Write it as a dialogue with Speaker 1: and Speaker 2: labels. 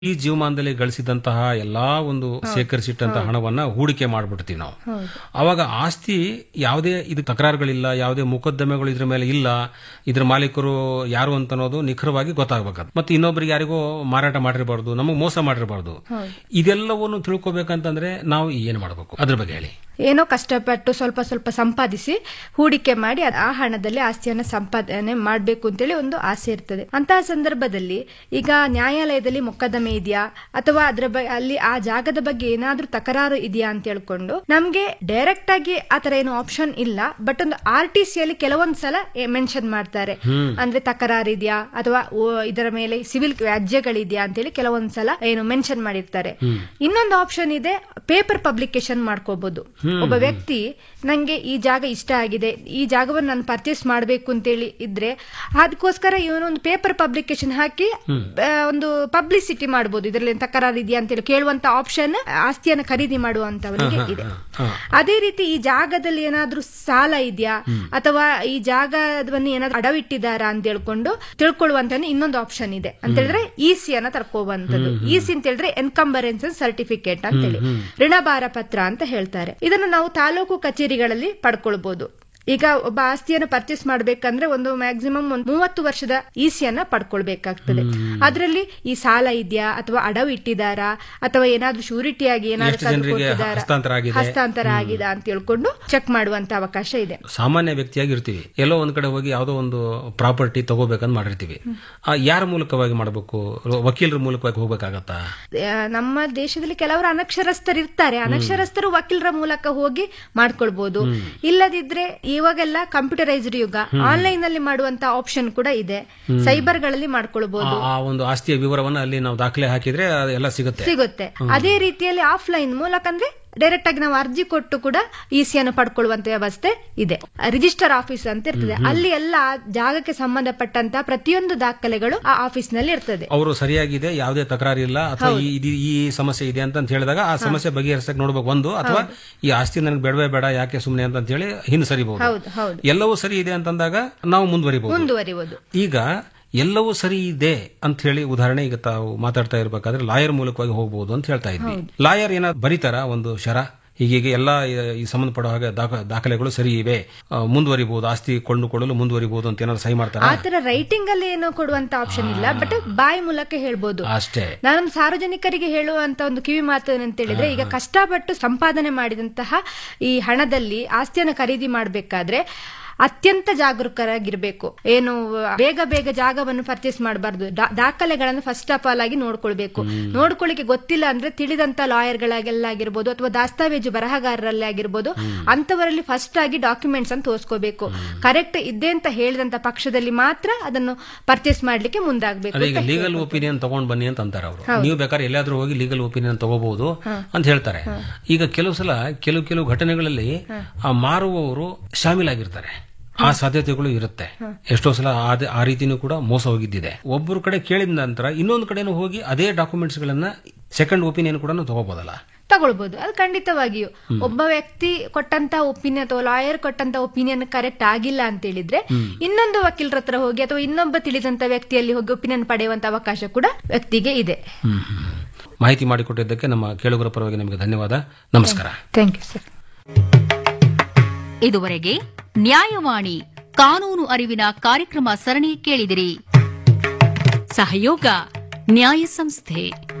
Speaker 1: ಈ ಜೀವಮಾನದಲ್ಲಿ ಗಳಿಸಿದಂತಹ ಎಲ್ಲಾ ಒಂದು ಶೇಖರಿಸಿಟ್ಟಂತಹ ಹಣವನ್ನ ಹೂಡಿಕೆ ಮಾಡ್ಬಿಡ್ತೀವಿ ನಾವು ಅವಾಗ ಆಸ್ತಿ ಯಾವುದೇ ಇದು ತಕರಾರುಗಳಿಲ್ಲ ಯಾವುದೇ ಮೊಕದ್ದಮೆಗಳು ಇದ್ರ ಮೇಲೆ ಇಲ್ಲ ಇದ್ರ ಮಾಲೀಕರು ಯಾರು ಅಂತ ಅನ್ನೋದು ನಿಖರವಾಗಿ ಗೊತ್ತಾಗಬೇಕು ಮತ್ತೆ ಇನ್ನೊಬ್ಬರಿಗೆ ಯಾರಿಗೋ ಮಾರಾಟ ಮಾಡಿರಬಾರ್ದು ನಮಗೆ ಮೋಸ ಮಾಡಿರಬಾರ್ದು ಇದೆಲ್ಲವನ್ನು ತಿಳ್ಕೊಬೇಕಂತಂದ್ರೆ ನಾವು ಏನ್ ಮಾಡಬೇಕು ಅದ್ರ ಬಗ್ಗೆ ಹೇಳಿ
Speaker 2: ಏನೋ ಕಷ್ಟಪಟ್ಟು ಸ್ವಲ್ಪ ಸ್ವಲ್ಪ ಸಂಪಾದಿಸಿ ಹೂಡಿಕೆ ಮಾಡಿ ಅದ್- ಆ ಹಣದಲ್ಲಿ ಆಸ್ತಿಯನ್ನ ಸಂಪಾದನೆ ಮಾಡಬೇಕು ಅಂತೇಳಿ ಒಂದು ಆಸೆ ಇರ್ತದೆ ಅಂತಹ ಸಂದರ್ಭದಲ್ಲಿ ಈಗ ನ್ಯಾಯಾಲಯದಲ್ಲಿ ಮೊಕದ್ದಮೆ ಇದೆಯಾ ಅಥವಾ ಅದರ ಬ- ಅಲ್ಲಿ ಆ ಜಾಗದ ಬಗ್ಗೆ ಏನಾದ್ರೂ ತಕರಾರು ಇದೆಯಾ ಅಂತ ಹೇಳ್ಕೊಂಡು ನಮ್ಗೆ ಡೈರೆಕ್ಟ್ ಆಗಿ ಆತರ ಏನು ಆಪ್ಷನ್ ಇಲ್ಲ ಬಟ್ ಒಂದು ಆರ್ ಟಿ ಸಿಯಲ್ಲಿ ಕೆಲವೊಂದ್ ಸಲ ಮೆನ್ಷನ್ ಮಾಡ್ತಾರೆ ಅಂದ್ರೆ ತಕರಾರು ಇದೆಯಾ ಅಥವಾ ಓ- ಇದರ ಮೇಲೆ ಸಿವಿಲ್ ವ್ಯಾಜ್ಯಗಳಿದೆಯಾ ಅಂತೇಳಿ ಕೆಲವೊಂದ್ ಸಲ ಏನು ಮೆನ್ಷನ್ ಮಾಡಿರ್ತಾರೆ ಇನ್ನೊಂದು ಆಪ್ಷನ್ ಇದೆ ಪೇಪರ್ ಪಬ್ಲಿಕೇಶನ್ ಮಾಡ್ಕೋಬಹುದು ಒಬ್ಬ ವ್ಯಕ್ತಿ ನಂಗೆ ಈ ಜಾಗ ಇಷ್ಟ ಆಗಿದೆ ಈ ಜಾಗವನ್ನು ನಾನು ಪರ್ಚೇಸ್ ಮಾಡಬೇಕು ಅಂತೇಳಿ ಇದ್ರೆ ಅದಕ್ಕೋಸ್ಕರ ಇವನೊಂದು ಪೇಪರ್ ಪಬ್ಲಿಕೇಶನ್ ಹಾಕಿ ಆ, ಒಂದು ಪಬ್ಲಿಸಿಟಿ ಮಾಡಬಹುದು ಇದರಲ್ಲಿ ತಕರಾರು ಇದೆಯಾ ಅಂತೇಳಿ ಕೇಳುವಂತ ಆಪ್ಷನ್ ಆಸ್ತಿಯನ್ನು ಖರೀದಿ ಮಾಡುವಂತವನಿಗೆ ಇದೆ ಅದೇ ರೀತಿ ಈ ಜಾಗದಲ್ಲಿ ಏನಾದ್ರೂ ಸಾಲ ಇದೆಯಾ ಅಥವಾ ಈ ಜಾಗವನ್ನು ಏನಾದ್ರೂ ಅಡವಿಟ್ಟಿದ್ದಾರಾ ಅಂತ ಹೇಳ್ಕೊಂಡು ತಿಳ್ಕೊಳ್ಳುವಂತ ಇನ್ನೊಂದು ಆಪ್ಷನ್ ಇದೆ ಅಂತ ಹೇಳಿದ್ರೆ ಇಸಿ ಅನ್ನ ತರ್ಕೋವಂತದ್ದು ಇಸಿ ಅಂತ ಹೇಳಿದ್ರೆ ಎನ್ಕಂಬರೆನ್ಸ್ ಸರ್ಟಿಫಿಕೇಟ್ ಅಂತೇಳಿ ಋಣಭಾರ ಪತ್ರ ಅಂತ ಹೇಳ್ತಾರೆ ಇದನ್ನು ನಾವು ತಾಲೂಕು ಕಚೇರಿಗಳಲ್ಲಿ ಪಡ್ಕೊಳ್ಬಹುದು ಈಗ ಒಬ್ಬ ಆಸ್ತಿಯನ್ನು ಪರ್ಚೇಸ್ ಮಾಡ್ಬೇಕಂದ್ರೆ ಒಂದು ಮ್ಯಾಕ್ಸಿಮಮ್ ಒಂದು ಮೂವತ್ತು ವರ್ಷದ ಇಸಿಯನ್ನ ಪಡ್ಕೊಳ್ಬೇಕಾಗ್ತದೆ ಅದರಲ್ಲಿ ಈ ಸಾಲ ಇದೆಯಾ ಅಥವಾ ಅಡವು ಇಟ್ಟಿದಾರಾ ಅಥವಾ ಏನಾದ್ರೂ ಶೂರಿಟಿ ಆಗಿ ಏನಾದ್ರೂ
Speaker 1: ಎಷ್ಟು ಜನರಿಗೆ
Speaker 2: ತಂದ್ಕೊಟ್ಟಿದ್ದಾರಾ?
Speaker 1: ಹಸ್ತಾಂತರ ಆಗಿದೆ?
Speaker 2: ಹಸ್ತಾಂತರ ಆಗಿದೆ ಅಂತ ಹೇಳ್ಕೊಂಡು ಚೆಕ್ ಮಾಡುವಂತ ಅವಕಾಶ ಇದೆ
Speaker 1: ಸಾಮಾನ್ಯ ವ್ಯಕ್ತಿಯಾಗಿ ಇರ್ತೀವಿ ಎಲ್ಲೋ ಒಂದ್ ಕಡೆ ಹೋಗಿ ಯಾವುದೋ ಒಂದು ಪ್ರಾಪರ್ಟಿ ತಗೋಬೇಕಂತ ಮಾಡಿರ್ತೀವಿ ಆ, ಯಾರ ಮೂಲಕವಾಗಿ ಮಾಡಬೇಕು ವಕೀಲರ ಮೂಲಕವಾಗಿ ಹೋಗ್ಬೇಕಾಗತ್ತಾ
Speaker 2: ಆ, ನಮ್ಮ ದೇಶದಲ್ಲಿ ಕೆಲವರು ಅನಕ್ಷರಸ್ಥರು ಇರ್ತಾರೆ ಅನಕ್ಷರಸ್ಥರು ವಕೀಲರ ಮೂಲಕ ಹೋಗಿ ಮಾಡ್ಕೊಳ್ಬಹುದು ಇಲ್ಲದಿದ್ರೆ ಇವಾಗೆಲ್ಲ ಕಂಪ್ಯೂಟರೈಸ್ಡ್ ಯುಗ ಆನ್ಲೈನ್ ಅಲ್ಲಿ ಮಾಡುವಂತ ಆಪ್ಷನ್ ಕೂಡ ಇದೆ ಸೈಬರ್ ಗಳಲ್ಲಿ ಮಾಡ್ಕೊಳ್ಬಹುದು
Speaker 1: ಆ- ಆ ಒಂದು ಆಸ್ತಿಯ ವಿವರವನ್ನ ಅಲ್ಲಿ ನಾವು ದಾಖಲೆ ಹಾಕಿದ್ರೆ ಎಲ್ಲ ಸಿಗುತ್ತೆ
Speaker 2: ಸಿಗುತ್ತೆ ಅದೇ ರೀತಿಯಲ್ಲಿ ಆಫ್ಲೈನ್ ಮೂಲಕ ಅಂದ್ರೆ ಡೈರೆಕ್ಟ್ ಆಗಿ ನಾವು ಅರ್ಜಿ ಕೊಟ್ಟು ಕೂಡ ಇಸಿಯನ್ನು ಪಡ್ಕೊಳ್ಳುವಂತ ವ್ಯವಸ್ಥೆ ಇದೆ ರಿಜಿಸ್ಟರ್ ಆಫೀಸ್ ಅಂತ ಇರ್ತದೆ ಅಲ್ಲಿ ಎಲ್ಲ ಆ ಜಾಗಕ್ಕೆ ಸಂಬಂಧಪಟ್ಟಂತ ಪ್ರತಿಯೊಂದು ದಾಖಲೆಗಳು ಆ ಆಫೀಸ್ ನಲ್ಲಿ ಇರ್ತದೆ
Speaker 1: ಅವರು ಸರಿಯಾಗಿದೆ ಯಾವುದೇ ತಕರಾರು ಇಲ್ಲ ಅಥವಾ ಈ ಇದು- ಈ ಸಮಸ್ಯೆ ಇದೆ ಅಂತ ಹೇಳಿದಾಗ ಆ ಸಮಸ್ಯೆ ಬಗೆಹರಿಸಕ್ ನೋಡ್ಬೇಕು ಒಂದು ಅಥವಾ ಈ ಆಸ್ತಿ ನನಗೆ ಬೇಡವೇ ಬೇಡ ಯಾಕೆ ಸುಮ್ಮನೆ ಅಂತ ಹೇಳಿ ಹಿಂದೆ ಸರಿಬಹುದು
Speaker 2: ಹೌದು ಹೌದು
Speaker 1: ಎಲ್ಲವೂ ಸರಿ ಇದೆ ಅಂತಂದಾಗ ನಾವು ಮುಂದುವರಿಬಹುದು
Speaker 2: ಮುಂದುವರಿಬಹುದು
Speaker 1: ಈಗ ಎಲ್ಲವೂ ಸರಿ ಇದೆ ಅಂತ ಹೇಳಿ ಉದಾಹರಣೆ ಈಗ ತಾವು ಮಾತಾಡ್ತಾ ಇರ್ಬೇಕಾದ್ರೆ ಲಾಯರ್ ಮೂಲಕವಾಗಿ ಹೋಗಬಹುದು ಅಂತ ಹೇಳ್ತಾ ಇದ್ವಿ ಲಾಯರ್ ಏನಾದ್ರು ಬರೀತಾರ ಒಂದು ಶರ ಹೀಗೆ ಎಲ್ಲ ಈ ಸಂಬಂಧಪಡೋ ಹಾಗೆ ದಾಖ- ದಾಖಲೆಗಳು ಸರಿ ಇವೆ ಆ, ಮುಂದುವರಿಬಹುದು ಆಸ್ತಿ ಕೊಂಡುಕೊಳ್ಳಲು ಮುಂದುವರಿಬಹುದು ಅಂತ ಏನಾದ್ರು ಸಹಿ ಮಾಡ್ತಾರ
Speaker 2: ಆತರ ರೈಟಿಂಗ್ ಅಲ್ಲಿ ಏನೋ ಕೊಡುವಂತ ಆಪ್ಷನ್ ಇಲ್ಲ ಬಟ್ ಬಾಯಿ ಮೂಲಕ ಹೇಳ್ಬೋದು
Speaker 1: ಅಷ್ಟೇ
Speaker 2: ನಾನೊಂದು ಸಾರ್ವಜನಿಕರಿಗೆ ಹೇಳುವಂತ ಒಂದು ಕಿವಿ ಮಾತು ಏನಂತ ಹೇಳಿದ್ರೆ ಈಗ ಕಷ್ಟಪಟ್ಟು ಸಂಪಾದನೆ ಮಾಡಿದಂತಹ ಈ ಹಣದಲ್ಲಿ ಆಸ್ತಿಯನ್ನು ಖರೀದಿ ಮಾಡಬೇಕಾದ್ರೆ ಅತ್ಯಂತ ಜಾಗರೂಕರಾಗಿರ್ಬೇಕು ಏನು ಬೇಗ ಬೇಗ ಜಾಗವನ್ನು ಪರ್ಚೇಸ್ ಮಾಡಬಾರ್ದು ದಾಖಲೆಗಳನ್ನು ಫಸ್ಟ್ ಆಫ್ ಆಲ್ ಆಗಿ ನೋಡ್ಕೊಳ್ಬೇಕು ನೋಡ್ಕೊಳ್ಳಿಕ್ಕೆ ಗೊತ್ತಿಲ್ಲ ಅಂದ್ರೆ ತಿಳಿದಂತ ಲಾಯರ್ಗಳಾಗೆಲ್ಲ ಆಗಿರ್ಬೋದು ಅಥವಾ ದಾಸ್ತಾವೇಜು ಬರಹಗಾರರಲ್ಲಿ ಆಗಿರ್ಬೋದು ಅಂತವರಲ್ಲಿ ಫಸ್ಟ್ ಆಗಿ ಡಾಕ್ಯುಮೆಂಟ್ಸ್ ಅನ್ನು ತೋರಿಸ್ಕೋಬೇಕು ಕರೆಕ್ಟ್ ಇದೆ ಅಂತ ಹೇಳಿದಂತ ಪಕ್ಷದಲ್ಲಿ ಮಾತ್ರ ಅದನ್ನು ಪರ್ಚೇಸ್ ಮಾಡ್ಲಿಕ್ಕೆ ಮುಂದಾಗಬೇಕು
Speaker 1: ಅದೇ ಈಗ ಲೀಗಲ್ ಒಪಿನಿಯನ್ ತಗೊಂಡ್ ಬನ್ನಿ ಅಂತ ಅಂತಾರೆ ಅವರು ನೀವು ಬೇಕಾದ್ರೆ ಎಲ್ಲಾದ್ರೂ ಹೋಗಿ ಲೀಗಲ್ ಒಪಿನಿಯನ್ ತಗೋಬಹುದು ಅಂತ ಹೇಳ್ತಾರೆ ಈಗ ಕೆಲವು ಸಲ ಕೆಲವು ಕೆಲವು ಘಟನೆಗಳಲ್ಲಿ ಆ ಮಾರುವವರು ಶಾಮೀಲಾಗಿರ್ತಾರೆ ಆ ಸಾಧ್ಯತೆಗಳು ಇರುತ್ತೆ ಎಷ್ಟೋ ಸಲ ಆದ- ಆ ರೀತಿನೂ ಕೂಡ ಮೋಸ ಹೋಗಿದ್ದಿದೆ ಒಬ್ಬರ ಕಡೆ ಕೇಳಿದ ನಂತರ ಇನ್ನೊಂದು ಕಡೆನೂ ಹೋಗಿ ಅದೇ ಡಾಕ್ಯುಮೆಂಟ್ಸ್ ಗಳನ್ನ ಸೆಕೆಂಡ್ ಒಪಿನಿಯನ್ ಕೂಡ ತಗೋಬಹುದಲ್ಲ
Speaker 2: ತಗೊಳ್ಬಹುದು ಅದು ಖಂಡಿತವಾಗಿಯೂ ಒಬ್ಬ ವ್ಯಕ್ತಿ ಕೊಟ್ಟಂತ ಒಪಿನಿಯನ್ ಅಥವಾ ಲಾಯರ್ ಕೊಟ್ಟಂತ ಒಪಿನಿಯನ್ ಕರೆಕ್ಟ್ ಆಗಿಲ್ಲ ಅಂತ ಹೇಳಿದ್ರೆ ಇನ್ನೊಂದು ವಕೀಲರ ಹತ್ರ ಹೋಗಿ ಅಥವಾ ಇನ್ನೊಬ್ಬ ತಿಳಿದಂತ ವ್ಯಕ್ತಿಯಲ್ಲಿ ಹೋಗಿ ಒಪಿನಿಯನ್ ಪಡೆಯುವಂತ ಅವಕಾಶ ಕೂಡ ವ್ಯಕ್ತಿಗೆ ಇದೆ
Speaker 1: ಮಾಹಿತಿ ಮಾಡಿಕೊಟ್ಟಿದ್ದಕ್ಕೆ ನಮ್ಮ ಕೇಳುಗರ ಪರವಾಗಿ ನಿಮಗೆ ಧನ್ಯವಾದ ನಮಸ್ಕಾರ
Speaker 2: ಥ್ಯಾಂಕ್ ಯು ಸರ್
Speaker 3: ಇದುವರೆಗೆ ನ್ಯಾಯವಾಣಿ ಕಾನೂನು ಅರಿವಿನ ಕಾರ್ಯಕ್ರಮ ಸರಣಿ ಕೇಳಿದಿರಿ ಸಹಯೋಗ ನ್ಯಾಯ ಸಂಸ್ಥೆ